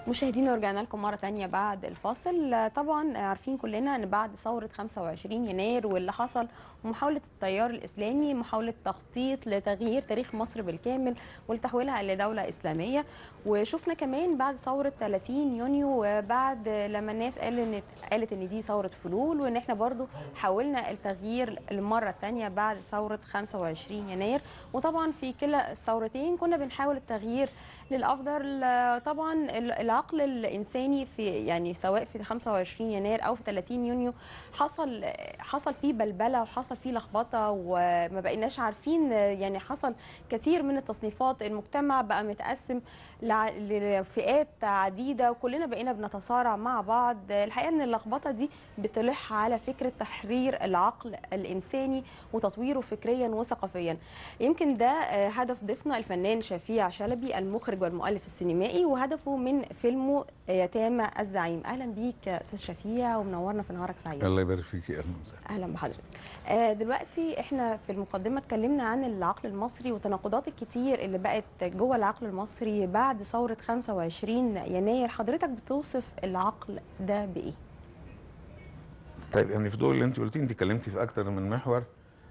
مشاهدينا ورجعنا لكم مرة تانية بعد الفاصل طبعا عارفين كلنا ان بعد ثورة 25 يناير واللي حصل ومحاولة التيار الاسلامي محاولة تخطيط لتغيير تاريخ مصر بالكامل ولتحويلها لدولة اسلامية وشفنا كمان بعد ثورة 30 يونيو بعد لما الناس قال ان قالت ان دي ثورة فلول وان احنا برضو حاولنا التغيير المرة التانية بعد ثورة 25 يناير وطبعا في كلا الثورتين كنا بنحاول التغيير للافضل طبعا العقل الانساني في يعني سواء في 25 يناير او في 30 يونيو حصل حصل فيه بلبله وحصل فيه لخبطه وما بقيناش عارفين يعني حصل كثير من التصنيفات المجتمع بقى متقسم لفئات عديده وكلنا بقينا بنتصارع مع بعض الحقيقه ان اللخبطه دي بتلح على فكره تحرير العقل الانساني وتطويره فكريا وثقافيا يمكن ده هدف ضيفنا الفنان شفيع شلبي المخرج والمؤلف السينمائي وهدفه من فيلمه يتامى الزعيم اهلا بيك استاذ شفيع ومنورنا في نهارك سعيد الله يبارك فيكي اهلا وسهلا اهلا بحضرتك دلوقتي احنا في المقدمه اتكلمنا عن العقل المصري والتناقضات الكتير اللي بقت جوه العقل المصري بعد ثوره 25 يناير حضرتك بتوصف العقل ده بايه طيب يعني في دول اللي انت قلتي انت اتكلمتي في اكتر من محور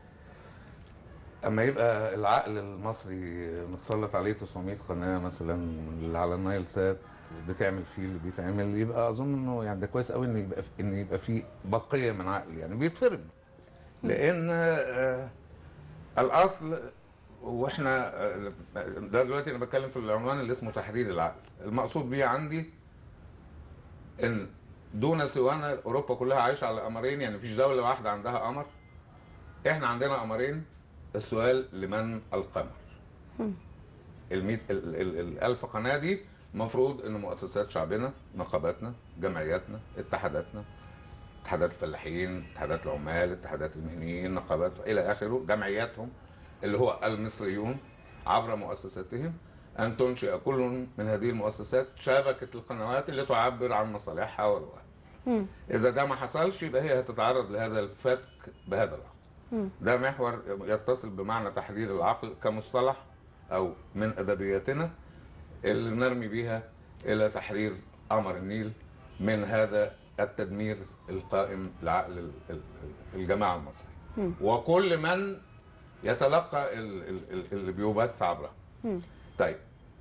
اما يبقى العقل المصري متسلط عليه 900 قناه مثلا اللي على النايل سات بتعمل فيه اللي بيتعمل يبقى اظن انه يعني ده كويس قوي ان يبقى ان يبقى في بقيه من عقل يعني بيتفرم لان آه الاصل واحنا آه ده دلوقتي انا بتكلم في العنوان اللي اسمه تحرير العقل المقصود بيه عندي ان دون سوانا اوروبا كلها عايشه على قمرين يعني مفيش دوله واحده عندها قمر احنا عندنا قمرين السؤال لمن القمر الميت ال ال الألف قناة دي المفروض ان مؤسسات شعبنا نقاباتنا جمعياتنا اتحاداتنا اتحادات الفلاحين اتحادات العمال اتحادات المهنيين نقابات الى اخره جمعياتهم اللي هو المصريون عبر مؤسساتهم ان تنشئ كل من هذه المؤسسات شبكه القنوات اللي تعبر عن مصالحها والوها اذا ده ما حصلش يبقى هي هتتعرض لهذا الفتك بهذا العقل ده محور يتصل بمعنى تحرير العقل كمصطلح او من ادبياتنا اللي نرمي بيها الى تحرير قمر النيل من هذا التدمير القائم لعقل الجماعه المصريه وكل من يتلقى اللي بيبث عبره طيب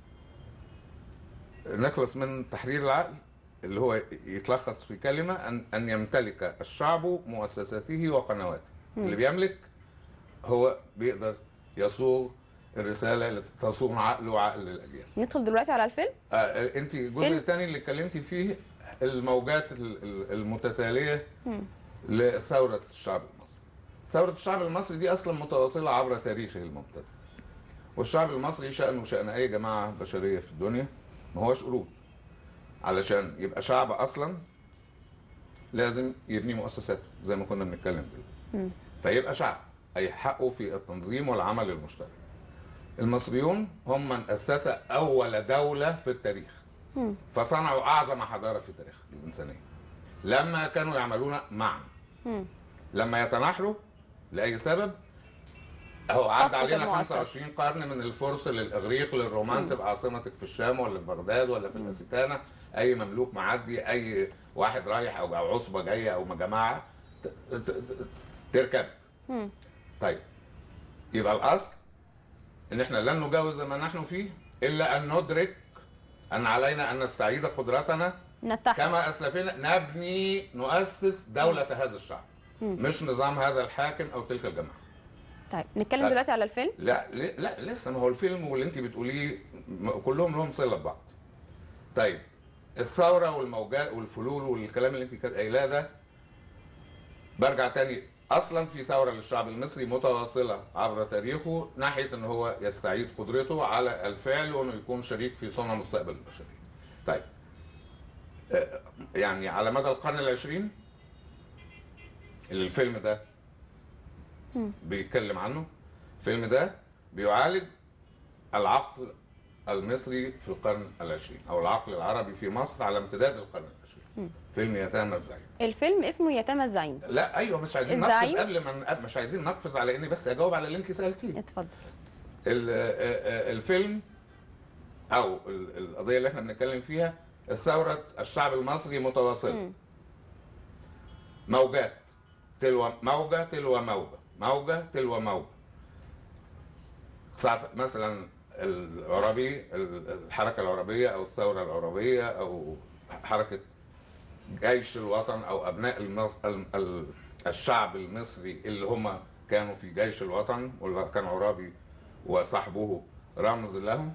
نخلص من تحرير العقل اللي هو يتلخص في كلمه ان ان يمتلك الشعب مؤسساته وقنواته اللي بيملك هو بيقدر يصوغ الرساله اللي تصوغ عقله وعقل الاجيال. ندخل دلوقتي على الفيلم؟ آه انت الجزء الثاني اللي اتكلمتي فيه الموجات المتتاليه لثوره الشعب المصري. ثوره الشعب المصري دي اصلا متواصله عبر تاريخه الممتد. والشعب المصري شانه شان اي جماعه بشريه في الدنيا ما هوش قرود. علشان يبقى شعب اصلا لازم يبني مؤسساته زي ما كنا بنتكلم دلوقتي. فيبقى شعب اي حقه في التنظيم والعمل المشترك. المصريون هم من اسس اول دوله في التاريخ فصنعوا اعظم حضاره في تاريخ الانسانيه لما كانوا يعملون معا لما يتناحروا لاي سبب اهو عدى علينا 25 قرن من الفرس للاغريق للرومان تبقى عاصمتك في الشام ولا في بغداد ولا في الاستانه اي مملوك معدي اي واحد رايح او او عصبه جايه او جماعه تركب طيب يبقى الاصل ان احنا لن نجاوز ما نحن فيه الا ان ندرك ان علينا ان نستعيد قدرتنا نتحد. كما اسلفنا نبني نؤسس دوله هذا الشعب مم. مش نظام هذا الحاكم او تلك الجماعه طيب نتكلم طيب. دلوقتي على الفيلم لا لا لسه ما هو الفيلم واللي انت بتقوليه كلهم لهم صله ببعض طيب الثوره والموجات والفلول والكلام اللي انت قايلاه ده برجع تاني اصلا في ثوره للشعب المصري متواصله عبر تاريخه ناحيه ان هو يستعيد قدرته على الفعل وانه يكون شريك في صنع مستقبل البشريه. طيب يعني على مدى القرن العشرين اللي الفيلم ده بيتكلم عنه الفيلم ده بيعالج العقل المصري في القرن العشرين او العقل العربي في مصر على امتداد القرن العشرين فيلم يتامى الزعيم الفيلم اسمه يتامى الزعيم لا ايوه مش عايزين نقفز قبل ما مش عايزين نقفز على اني بس اجاوب على اللي انت سالتيه اتفضل الفيلم او القضيه اللي احنا بنتكلم فيها الثوره الشعب المصري متواصله مم. موجات تلو موجه تلو موجه موجه تلو موجه ساعة مثلا العربي الحركه العربيه او الثوره العربيه او حركه جيش الوطن او ابناء المص... ال- ال- الشعب المصري اللي هم كانوا في جيش الوطن واللي كان عرابي وصاحبه رمز لهم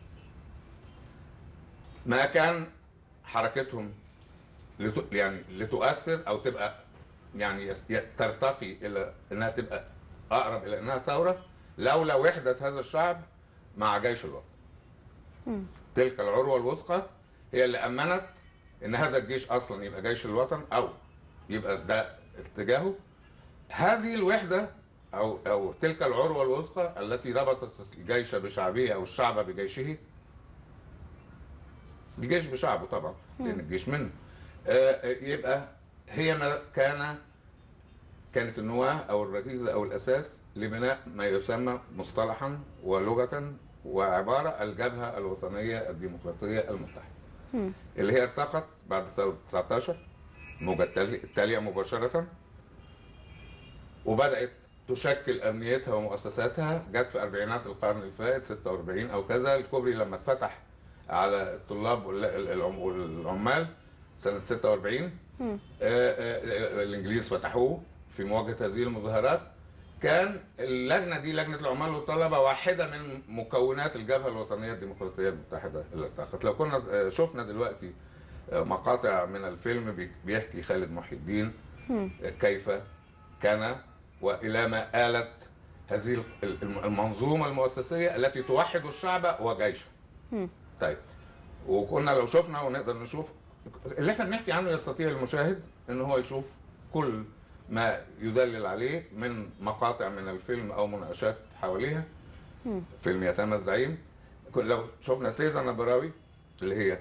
ما كان حركتهم لت... يعني لتؤثر او تبقى يعني يس- ي- ترتقي الى انها تبقى اقرب الى انها ثوره لولا وحده هذا الشعب مع جيش الوطن. مم. تلك العروه الوثقى هي اللي امنت ان هذا الجيش اصلا يبقى جيش الوطن او يبقى ده اتجاهه. هذه الوحده او او تلك العروه الوثقى التي ربطت الجيش بشعبه او الشعب بجيشه الجيش بشعبه طبعا لان الجيش منه آه، يبقى هي ما كان كانت النواه او الركيزه او الاساس لبناء ما يسمى مصطلحا ولغه وعباره الجبهه الوطنيه الديمقراطيه المتحده مم. اللي هي ارتقت بعد ثوره 19 الموجه التالي- التاليه مباشره وبدات تشكل امنيتها ومؤسساتها جت في اربعينات القرن الفائت 46 او كذا الكوبري لما اتفتح على الطلاب وال- العم- والعمال سنه 46 مم. آه، آه، الانجليز فتحوه في مواجهه هذه المظاهرات كان اللجنه دي لجنه العمال والطلبه واحده من مكونات الجبهه الوطنيه الديمقراطيه المتحده اللي ارتقت لو كنا آه، شفنا دلوقتي آه، مقاطع من الفيلم بي- بيحكي خالد محي الدين مم. آه، كيف كان والى ما آلت هذه ال- ال- المنظومه المؤسسيه التي توحد الشعب وجيشه مم. طيب وكنا لو شفنا ونقدر نشوف اللي احنا بنحكي عنه يستطيع المشاهد ان هو يشوف كل ما يدلل عليه من مقاطع من الفيلم او مناقشات حواليها مم. فيلم يتامى الزعيم كل- لو شفنا سيزا نبراوي اللي هي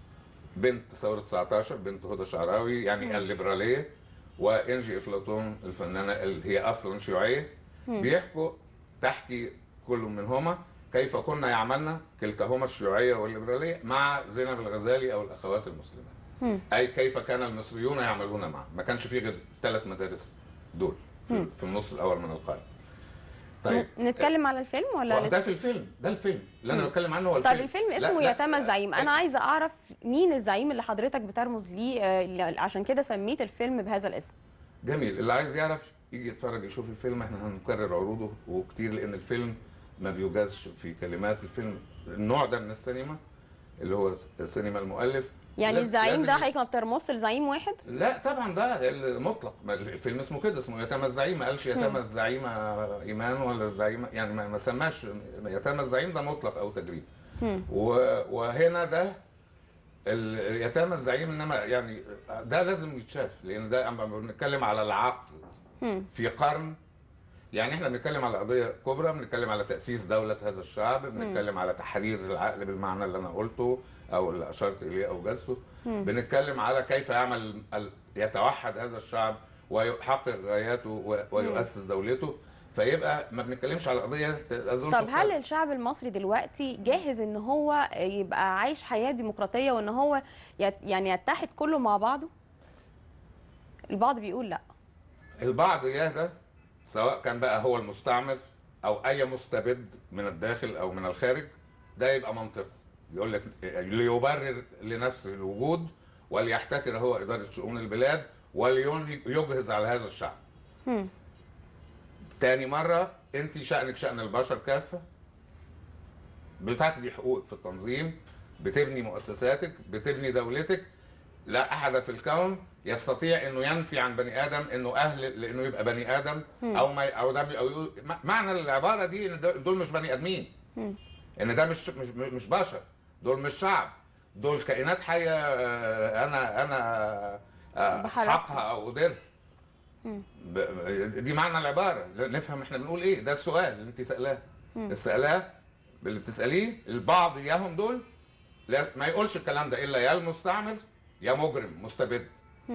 بنت ثورة 19 بنت هدى شعراوي يعني الليبرالية وإنجي إفلاطون الفنانة اللي هي أصلا شيوعية بيحكوا تحكي كل منهما كيف كنا يعملن كلتاهما الشيوعية والليبرالية مع زينب الغزالي أو الأخوات المسلمات مم. أي كيف كان المصريون يعملون معا ما كانش فيه غير ثلاث مدارس دول في, في النص الأول من القرن طيب ن- نتكلم على الفيلم ولا ده لسه؟ في الفيلم ده الفيلم اللي انا بتكلم عنه هو طيب الفيلم الفيلم لا، اسمه لا، يتامى الزعيم انا عايزه اعرف مين الزعيم اللي حضرتك بترمز ليه آه، اللي- عشان كده سميت الفيلم بهذا الاسم جميل اللي عايز يعرف يجي يتفرج يشوف الفيلم احنا هنكرر عروضه وكتير لان الفيلم ما بيجازش في كلمات الفيلم النوع ده من السينما اللي هو سينما المؤلف يعني لاز- الزعيم لازم ده ي- حضرتك ما بترمزش لزعيم واحد لا طبعا ده المطلق ما الفيلم اسمه كده اسمه يتامى الزعيم ما قالش يتامى الزعيمه ايمان ولا الزعيمه يعني ما ما سماش يتامى الزعيم ده مطلق او تجريد مم. و- وهنا ده ال- يتامى الزعيم انما يعني ده لازم يتشاف لان ده اما بنتكلم على العقل مم. في قرن يعني احنا بنتكلم على قضيه كبرى بنتكلم على تاسيس دوله هذا الشعب بنتكلم على تحرير العقل بالمعنى اللي انا قلته او اللي اشرت اليه او جزته بنتكلم على كيف يعمل ال- يتوحد هذا الشعب ويحقق غاياته و- ويؤسس دولته فيبقى ما بنتكلمش على قضيه ت- أظن طب تختلف. هل الشعب المصري دلوقتي جاهز ان هو يبقى عايش حياه ديمقراطيه وان هو يت يعني يتحد كله مع بعضه البعض بيقول لا البعض يهدى سواء كان بقى هو المستعمر او اي مستبد من الداخل او من الخارج ده يبقى منطقي يقول لك ليبرر لنفسه الوجود وليحتكر هو اداره شؤون البلاد وليجهز على هذا الشعب مم. تاني مرة انت شأنك شأن البشر كافة بتاخدي حقوقك في التنظيم بتبني مؤسساتك بتبني دولتك لا احد في الكون يستطيع انه ينفي عن بني ادم انه اهل لانه يبقى بني ادم او ما او ده او يقول- معنى العباره دي ان ده- دول مش بني ادمين مم. ان ده مش مش مش بشر دول مش شعب دول كائنات حيه آه، انا انا آه، بحركة. اسحقها او اديرها مم. ب- دي معنى العباره نفهم احنا بنقول ايه ده السؤال اللي انت سالاه السؤال اللي بتساليه البعض اياهم دول لا ما يقولش الكلام ده الا يا المستعمر يا مجرم مستبد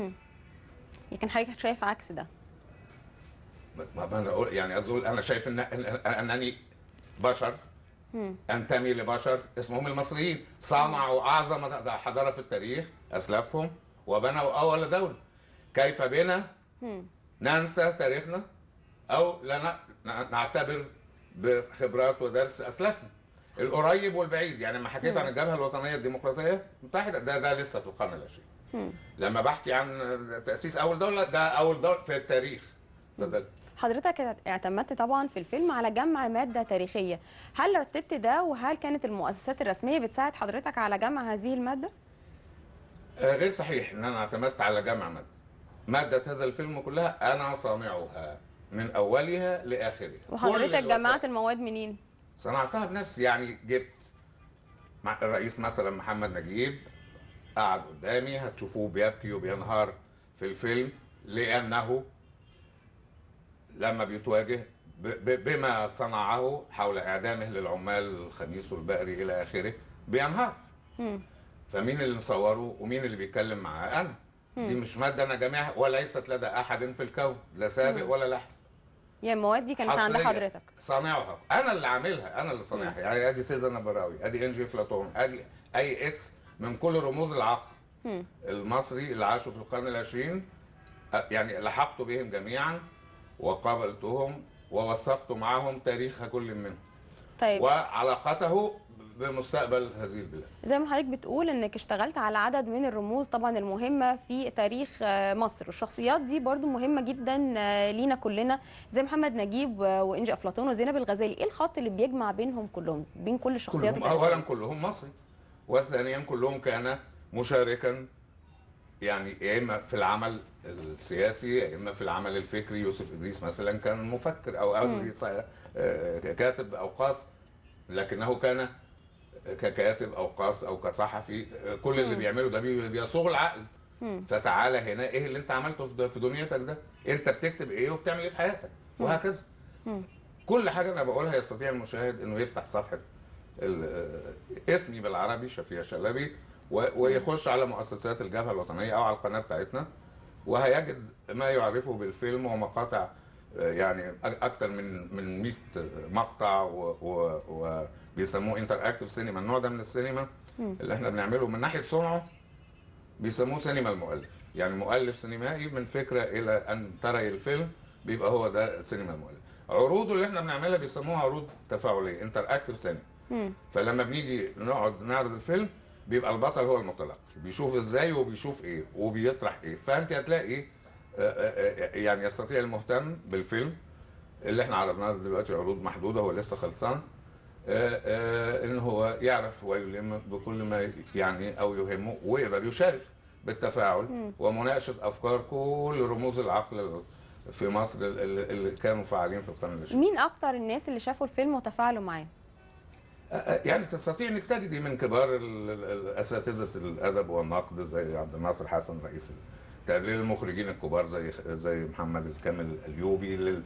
لكن حضرتك شايف عكس ده ما ما انا اقول يعني قصدي اقول انا شايف ان إن- انني بشر مم. انتمي لبشر اسمهم المصريين صنعوا اعظم حضاره في التاريخ اسلافهم وبنوا اول دوله كيف بنا مم. ننسى تاريخنا او لا ن- ن- نعتبر بخبرات ودرس اسلافنا القريب والبعيد يعني لما حكيت عن الجبهه الوطنيه الديمقراطيه المتحده ده ده لسه في القرن العشرين مم. لما بحكي عن تاسيس اول دوله ده اول دوله في التاريخ ده, ده حضرتك اعتمدت طبعا في الفيلم على جمع ماده تاريخيه هل رتبت ده وهل كانت المؤسسات الرسميه بتساعد حضرتك على جمع هذه الماده آه، غير صحيح ان انا اعتمدت على جمع ماده ماده هذا الفيلم كلها انا صانعها من اولها لاخرها كل وحضرتك الوثائق جمعت المواد منين صنعتها بنفسي يعني جبت مع الرئيس مثلا محمد نجيب قعد قدامي هتشوفوه بيبكي وبينهار في الفيلم لانه لما بيتواجه ب- ب- بما صنعه حول اعدامه للعمال الخميس والبقري الى اخره بينهار مم. فمين اللي مصوره ومين اللي بيتكلم معاه انا دي مش ماده انا جامعها وليست لدى احد في الكون لا سابق ولا لاحق يعني المواد دي كانت عند حصرية. حضرتك صانعها انا اللي عاملها انا اللي صانعها يعني ادي سيزر نبراوي ادي انجي افلاطون ادي اي اكس من كل رموز العقل مم. المصري اللي عاشوا في القرن العشرين أ- يعني لحقت بهم جميعا وقابلتهم ووثقت معهم تاريخ كل منهم طيب وعلاقته بمستقبل هذه البلاد زي ما حضرتك بتقول انك اشتغلت على عدد من الرموز طبعا المهمه في تاريخ آه، مصر والشخصيات دي برضو مهمه جدا آه، لينا كلنا زي محمد نجيب آه، وانجي افلاطون وزينب الغزالي ايه الخط اللي بيجمع بينهم كلهم بين كل الشخصيات كلهم التاريخية؟ اولا كلهم مصري وثانيا كلهم كان مشاركا يعني يا اما في العمل السياسي يا اما في العمل الفكري يوسف ادريس مثلا كان مفكر او قصدي ص- آه، كاتب او قاص لكنه كان ككاتب او قاص او كصحفي آه، كل اللي مم. بيعمله ده بي- بيصوغ العقل مم. فتعالى هنا ايه اللي انت عملته في ده- في دنيتك ده انت بتكتب ايه وبتعمل ايه في حياتك وهكذا مم. كل حاجه انا بقولها يستطيع المشاهد انه يفتح صفحه ال- آه، اسمي بالعربي شفيع شلبي و- ويخش على مؤسسات الجبهه الوطنيه او على القناه بتاعتنا وهيجد ما يعرفه بالفيلم ومقاطع آه، يعني أ- اكتر من من 100 مقطع و- و- وبيسموه انتر اكتف سينما النوع ده من السينما مم. اللي احنا بنعمله من ناحيه صنعه بيسموه سينما المؤلف يعني مؤلف سينمائي من فكره الى ان ترى الفيلم بيبقى هو ده سينما المؤلف عروضه اللي احنا بنعملها بيسموها عروض تفاعليه انتر اكتف سينما مم. فلما بنيجي نقعد نعرض الفيلم بيبقى البطل هو المتلقي بيشوف ازاي وبيشوف ايه وبيطرح ايه فانت هتلاقي آه، آه، آه، يعني يستطيع المهتم بالفيلم اللي احنا عرضناه دلوقتي عروض محدوده هو لسه خلصان آه، آه، ان هو يعرف ويلم بكل ما يعني او يهمه ويقدر يشارك بالتفاعل ومناقشه افكار كل رموز العقل في مصر اللي اللي كانوا فاعلين في القرن العشرين مين اكتر الناس اللي شافوا الفيلم وتفاعلوا معاه يعني تستطيع انك تجدي من كبار ال- ال- ال- اساتذه الادب والنقد زي عبد الناصر حسن رئيس التقرير للمخرجين الكبار زي زي محمد الكامل الايوبي لل-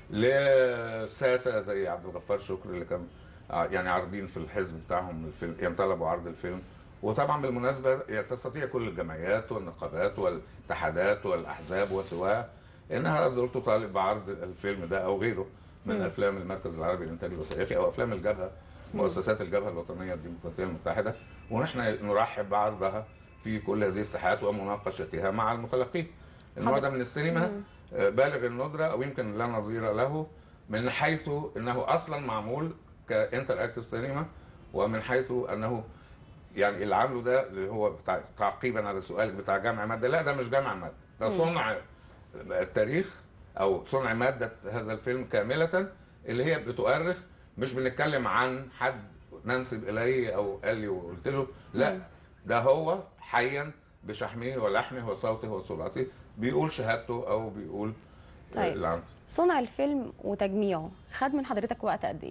لساسه زي عبد الغفار شكري اللي كان ع- يعني عارضين في الحزب بتاعهم الفيلم يعني طلبوا عرض الفيلم وطبعا بالمناسبه يعني تستطيع كل الجمعيات والنقابات والاتحادات والاحزاب وسواها انها اصدر تطالب بعرض الفيلم ده او غيره من افلام المركز العربي للانتاج الوثائقي او افلام الجبهه مؤسسات الجبهه الوطنيه الديمقراطيه المتحده ونحن نرحب بعرضها في كل هذه الساحات ومناقشتها مع المتلقين. النوع ده من السينما آه، بالغ الندره او يمكن لا نظير له من حيث انه اصلا معمول كانتر اكتف سينما ومن حيث انه يعني اللي عامله ده اللي هو بتاع تعقيبا على سؤالك بتاع جمع ماده لا ده مش جمع ماده ده صنع التاريخ او صنع ماده هذا الفيلم كامله اللي هي بتؤرخ مش بنتكلم عن حد ننسب اليه او قال لي وقلت له لا ده هو حيا بشحمه ولحمه وصوته وصورته بيقول شهادته او بيقول آه، طيب. اللي عنده. صنع الفيلم وتجميعه خد من حضرتك وقت قد ايه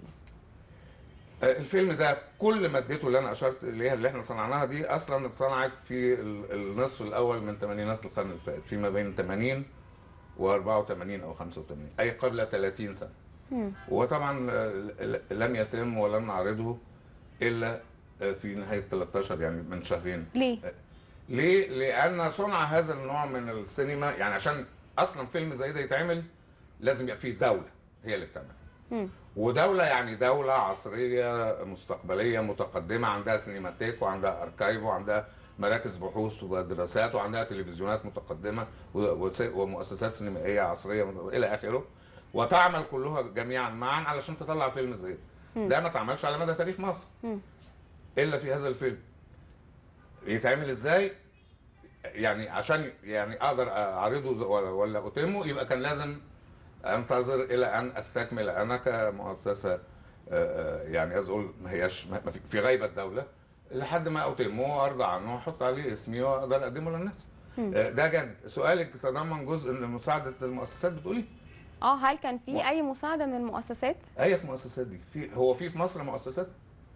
آه، الفيلم ده كل مادته اللي انا اشرت اليها اللي احنا صنعناها دي اصلا اتصنعت في ال- النصف الاول من ثمانينات القرن اللي فات فيما بين 80 و84 او 85 اي قبل 30 سنه مم. وطبعا آه، ل- لم يتم ولم نعرضه الا آه، في نهايه 13 يعني من شهرين ليه ليه؟ لأن صنع هذا النوع من السينما يعني عشان أصلا فيلم زي ده يتعمل لازم يبقى فيه دولة هي اللي بتعمله. مم. ودولة يعني دولة عصرية مستقبلية متقدمة عندها سينماتيك وعندها أركايف وعندها مراكز بحوث ودراسات وعندها تلفزيونات متقدمة و- وس- ومؤسسات سينمائية عصرية إلى آخره وتعمل كلها جميعا معا علشان تطلع فيلم زي ده ده ما اتعملش على مدى تاريخ مصر مم. إلا في هذا الفيلم يتعمل إزاي يعني عشان يعني اقدر اعرضه ولا ولا اتمه يبقى كان لازم انتظر الى ان استكمل انا كمؤسسه آه، آه، يعني عايز اقول ما هياش ما في- في غيبه الدوله لحد ما اتمه وارضى عنه واحط عليه اسمي واقدر اقدمه للناس. آه، ده جانب سؤالك تضمن جزء من مساعده المؤسسات بتقولي؟ اه هل كان في و- اي مساعده من المؤسسات اي مؤسسات دي؟ في هو في في مصر مؤسسات؟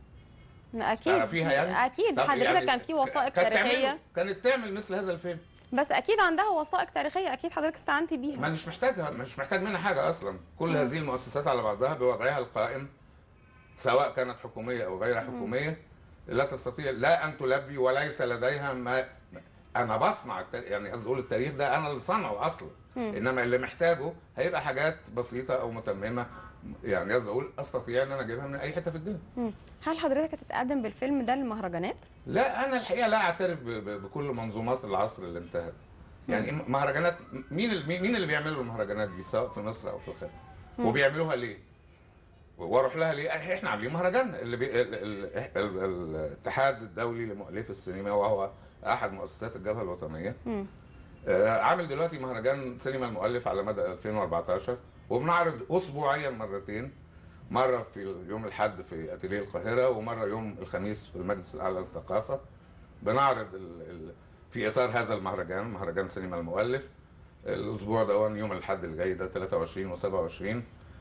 اكيد فيها يعني؟ اكيد طب حضرتك يعني كان في وثائق كانت تعمله- تاريخيه كانت تعمل مثل هذا الفيلم بس اكيد عندها وثائق تاريخيه اكيد حضرتك استعنتي بيها ما مش محتاجها مش محتاج منها حاجه اصلا كل هذه المؤسسات على بعضها بوضعها القائم سواء كانت حكوميه او غير حكوميه لا تستطيع لا ان تلبي وليس لديها ما انا بصنع التاريخ يعني قصدي اقول التاريخ ده انا اللي صنعه اصلا انما اللي محتاجه هيبقى حاجات بسيطه او متممه يعني قصدي اقول استطيع ان انا اجيبها من اي حته في الدنيا مم. هل حضرتك هتتقدم بالفيلم ده للمهرجانات لا انا الحقيقه لا اعترف ب- ب- بكل منظومات العصر اللي انتهت يعني مهرجانات مين اللي مين اللي بيعملوا المهرجانات دي سواء في مصر او في الخارج وبيعملوها ليه واروح لها ليه احنا عاملين مهرجان اللي بي... ال... ال... ال... ال... الاتحاد الدولي لمؤلفي السينما وهو احد مؤسسات الجبهه الوطنيه مم. آه، عامل دلوقتي مهرجان سينما المؤلف على مدى 2014 وبنعرض اسبوعيا مرتين مره في يوم الاحد في اتيليه القاهره ومره يوم الخميس في المجلس الاعلى للثقافه بنعرض ال... ال... في اطار هذا المهرجان مهرجان سينما المؤلف الاسبوع ده يوم الاحد الجاي ده 23 و27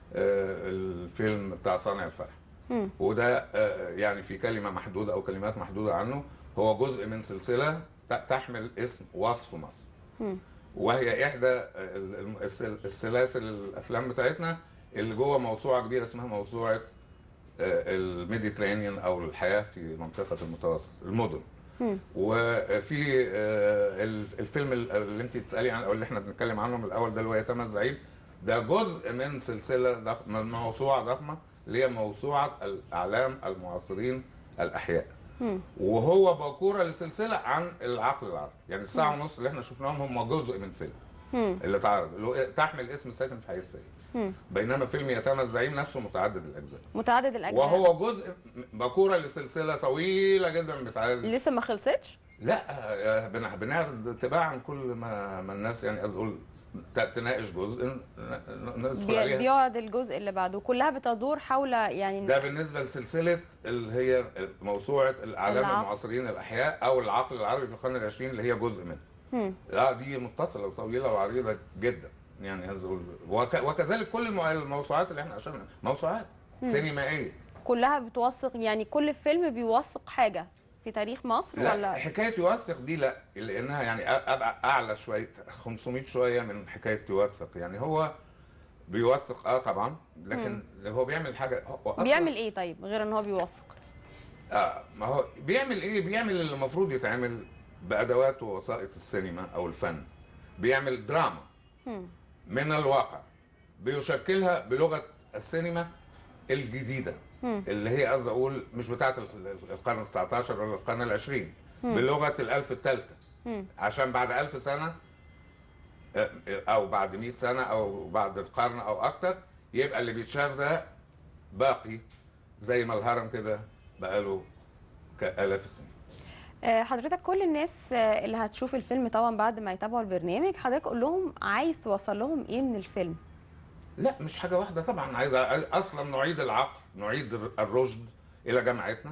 الفيلم بتاع صانع الفرح مم. وده آه، يعني في كلمه محدوده او كلمات محدوده عنه هو جزء من سلسله ت- تحمل اسم وصف مصر مم. وهي احدى ال- ال- السل- السلاسل الافلام بتاعتنا اللي جوه موسوعه كبيره اسمها موسوعه الميديترينيان او الحياه في منطقه المتوسط المدن مم. وفي آه، ال- الفيلم اللي انت بتسالي عنه او اللي احنا بنتكلم عنه من الاول ده اللي هو يتم الزعيم ده جزء من سلسله ضخمه من موسوعه ضخمه اللي هي موسوعه الاعلام المعاصرين الاحياء مم. وهو باكوره لسلسله عن العقل العربي يعني الساعه ونص اللي احنا شفناهم هم جزء من فيلم مم. اللي اتعرض اللي هو تحمل اسم الساكن في حي السيد مم. بينما فيلم يتامى الزعيم نفسه متعدد الاجزاء متعدد الاجزاء وهو جزء باكوره لسلسله طويله جدا بتعرض لسه ما خلصتش لا آه، بن- بنعرض تباعا كل ما ما الناس يعني عايز اقول ت- تناقش جزء ن- ن- ندخل بي- عليها بيقعد الجزء اللي بعده كلها بتدور حول يعني ده بالنسبه لسلسله اللي هي موسوعه الاعلام العقل. المعاصرين الاحياء او العقل العربي في القرن العشرين اللي هي جزء منه مم. لا دي متصله وطويله وعريضه جدا يعني عايز اقول وك... وكذلك كل المو- الموسوعات اللي احنا اشرنا موسوعات سينمائيه كلها بتوثق يعني كل فيلم بيوثق حاجه في تاريخ مصر لا ولا حكايه يوثق دي لا لانها يعني أ- أبقى اعلى شويه 500 شويه من حكايه يوثق يعني هو بيوثق اه طبعا لكن هو بيعمل حاجه هو أصلاً- بيعمل ايه طيب غير ان هو بيوثق اه ما هو بيعمل ايه بيعمل اللي المفروض يتعمل بادوات ووسائط السينما او الفن بيعمل دراما مم. من الواقع بيشكلها بلغه السينما الجديده مم. اللي هي قصدي اقول مش بتاعه ال- القرن ال 19 ولا القرن العشرين بلغه الالف الثالثه مم. عشان بعد ألف سنة آه، أو بعد 100 سنة أو بعد القرن أو أكتر يبقى اللي بيتشاف ده باقي زي ما الهرم كده بقاله كآلاف السنين آه، حضرتك كل الناس آه، اللي هتشوف الفيلم طبعا بعد ما يتابعوا البرنامج حضرتك قول لهم عايز توصل لهم ايه من الفيلم لا مش حاجة واحدة طبعا عايز أ- أصلا نعيد العقل نعيد الر- الرشد إلى جماعتنا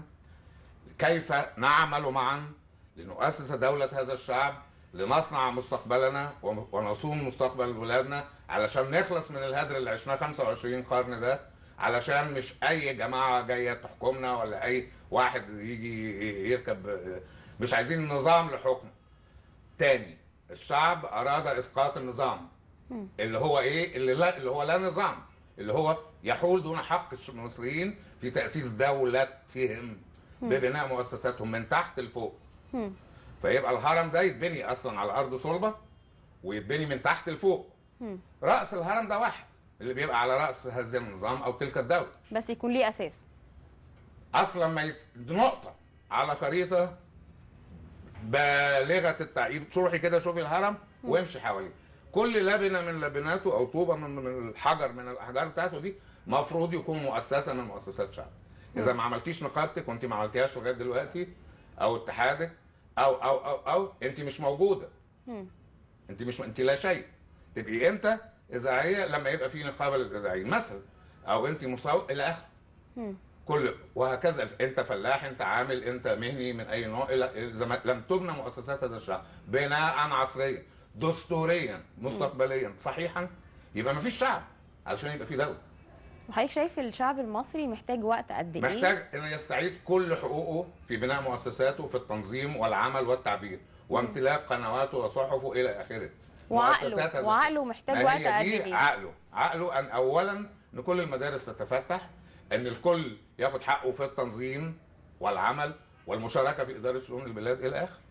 كيف نعمل معا لنؤسس دولة هذا الشعب لنصنع مستقبلنا ون- ونصون مستقبل ولادنا علشان نخلص من الهدر اللي عشناه 25 قرن ده علشان مش أي جماعة جاية تحكمنا ولا أي واحد يجي يركب مش عايزين نظام لحكم تاني الشعب أراد إسقاط النظام اللي هو ايه اللي لا اللي هو لا نظام اللي هو يحول دون حق الش- المصريين في تاسيس دولتهم ببناء مؤسساتهم من تحت لفوق مم. فيبقى الهرم ده يتبني اصلا على ارض صلبه ويتبني من تحت لفوق مم. راس الهرم ده واحد اللي بيبقى على راس هذا النظام او تلك الدوله بس يكون ليه اساس اصلا ما يت... دي نقطه على خريطه بالغه التعقيد شوفي كده شوفي الهرم وامشي حواليه كل لبنه من لبناته او طوبه من من الحجر من الاحجار بتاعته دي مفروض يكون مؤسسه من مؤسسات شعب اذا ما عملتيش نقابتك وانت ما عملتيهاش لغايه دلوقتي او اتحادك او او او او انت مش موجوده مم. انت مش انت لا شيء تبقي امتى اذاعيه لما يبقى في نقابه للاذاعيين مثلا او انت مساوي الى اخره مم. كل وهكذا انت فلاح انت عامل انت مهني من اي نوع الى اذا ما- لم تبنى مؤسسات هذا الشعب بناء عصريا دستوريا مستقبليا صحيحا يبقى ما فيش شعب علشان يبقى في دوله وحضرتك شايف الشعب المصري محتاج وقت قد ايه محتاج انه يستعيد كل حقوقه في بناء مؤسساته في التنظيم والعمل والتعبير وامتلاك قنواته وصحفه الى اخره مؤسسات وعقله هذا وعقله محتاج ما وقت هي قد دي ايه عقله عقله ان اولا ان كل المدارس تتفتح ان الكل ياخد حقه في التنظيم والعمل والمشاركه في اداره شؤون البلاد الى اخره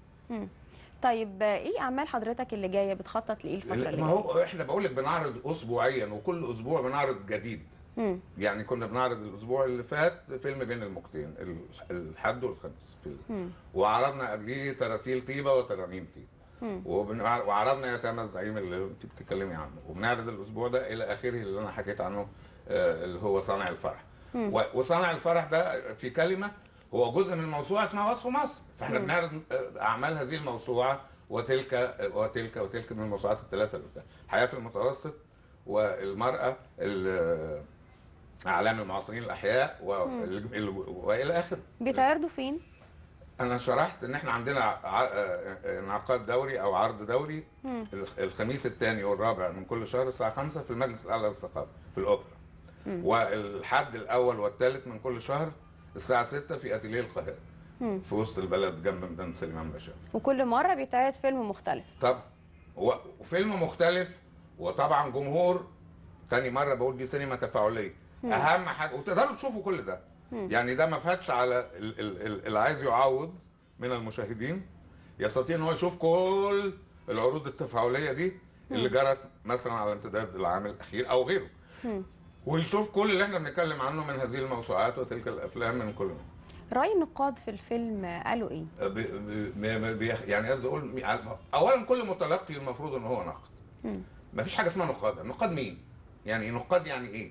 طيب ايه اعمال حضرتك اللي جايه بتخطط لايه الفتره اللي ما جايه هو احنا بقول لك بنعرض اسبوعيا وكل اسبوع بنعرض جديد مم. يعني كنا بنعرض الاسبوع اللي فات فيلم بين الموجتين ال- الحد والخميس فيلم مم. وعرضنا قبليه تراتيل طيبه وترانيم طيبه مم. وبن- وعرضنا يتامى الزعيم اللي انت بتتكلمي عنه وبنعرض الاسبوع ده الى اخره اللي انا حكيت عنه آه، اللي هو صانع الفرح مم. و- وصانع الفرح ده في كلمه هو جزء من موسوعه اسمها وصف مصر فاحنا مم. بنعرض آه، اعمال هذه الموسوعه وتلك آه، وتلك وتلك من الموسوعات الثلاثه اللي بتاع حياه في المتوسط والمراه ال- اعلام المعاصرين الاحياء وال- ال- والى اخره بيتعرضوا فين انا شرحت ان احنا عندنا ع- آه، انعقاد دوري او عرض دوري مم. الخ- الخميس الثاني والرابع من كل شهر الساعه 5 في المجلس الاعلى للثقافه في الاوبرا مم. والحد الاول والثالث من كل شهر الساعه 6 في اتيليه القاهره مم. في وسط البلد جنب ميدان سليمان باشا وكل مره بيتعرض فيلم مختلف طب و- وفيلم مختلف وطبعا جمهور تاني مره بقول دي سينما تفاعليه اهم حاجه وتقدروا تشوفوا كل ده يعني ده ما فاتش على ال- ال- ال- اللي عايز يعوض من المشاهدين يستطيع ان هو يشوف كل العروض التفاعليه دي اللي جرت مثلا على امتداد العام الاخير او غيره مم. ويشوف كل اللي احنا بنتكلم عنه من هذه الموسوعات وتلك الافلام من كل راي النقاد في الفيلم قالوا ايه ب- ب- ب- بيخ- يعني قصدي اقول مي- اولا كل متلقي المفروض ان هو ناقد مم. ما فيش حاجه اسمها نقاد نقاد مين يعني نقاد يعني ايه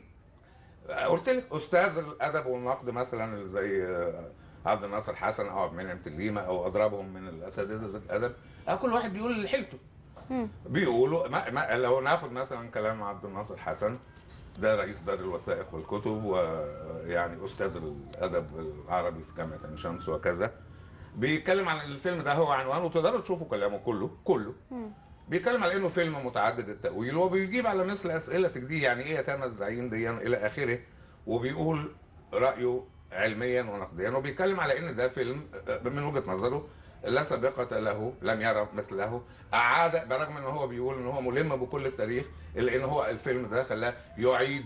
قلت لك استاذ الادب والنقد مثلا اللي زي آه، عبد الناصر حسن او عبد المنعم تليمه او اضرابهم من الاساتذه الادب آه، كل واحد بيقول اللي حيلته مم. بيقولوا ما ما لو ناخد مثلا كلام عبد الناصر حسن ده رئيس دار الوثائق والكتب ويعني استاذ الادب العربي في جامعه عين شمس وكذا بيتكلم عن الفيلم ده هو عنوانه وتقدروا تشوفوا كلامه كله كله مم. بيتكلم على انه فيلم متعدد التاويل وبيجيب على مثل اسئلتك دي يعني ايه يتامى الزعيم دي الى اخره وبيقول رايه علميا ونقديا وبيتكلم على ان ده فيلم آه، من وجهه نظره لا سابقة له لم يرى مثله أعاد برغم أنه هو بيقول أنه هو ملم بكل التاريخ إلا أنه هو الفيلم ده خلاه يعيد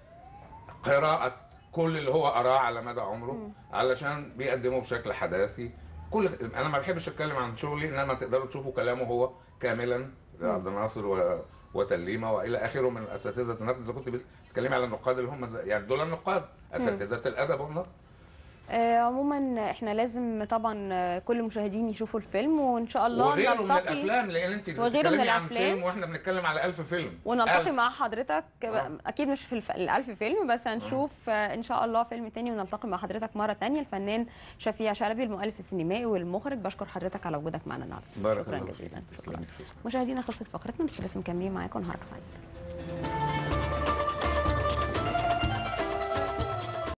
قراءة كل اللي هو قراه على مدى عمره علشان بيقدمه بشكل حداثي كل انا ما بحبش اتكلم عن شغلي انما تقدروا تشوفوا كلامه هو كاملا عبد الناصر و... وتليمه والى اخره من الاساتذه النقد اذا كنت بتتكلمي على النقاد اللي هم زي... يعني دول النقاد اساتذه الادب والنقد آه عموما احنا لازم طبعا آه، كل المشاهدين يشوفوا الفيلم وان شاء الله وغيره من نلتقي الافلام لان انت وغيره من بتتكلمي عن الأفلام. فيلم واحنا بنتكلم على ألف فيلم ونلتقي ألف. مع حضرتك آه. اكيد مش في الف... الالف فيلم بس هنشوف آه، ان شاء الله فيلم تاني ونلتقي مع حضرتك مره تانية الفنان شفيع شلبي المؤلف السينمائي والمخرج بشكر حضرتك على وجودك معنا النهارده بارك شكرا الله جزيلا فيك. شكرا تسلمي. مشاهدينا خلصت فقرتنا بس لسه مكملين معاكم نهارك سعيد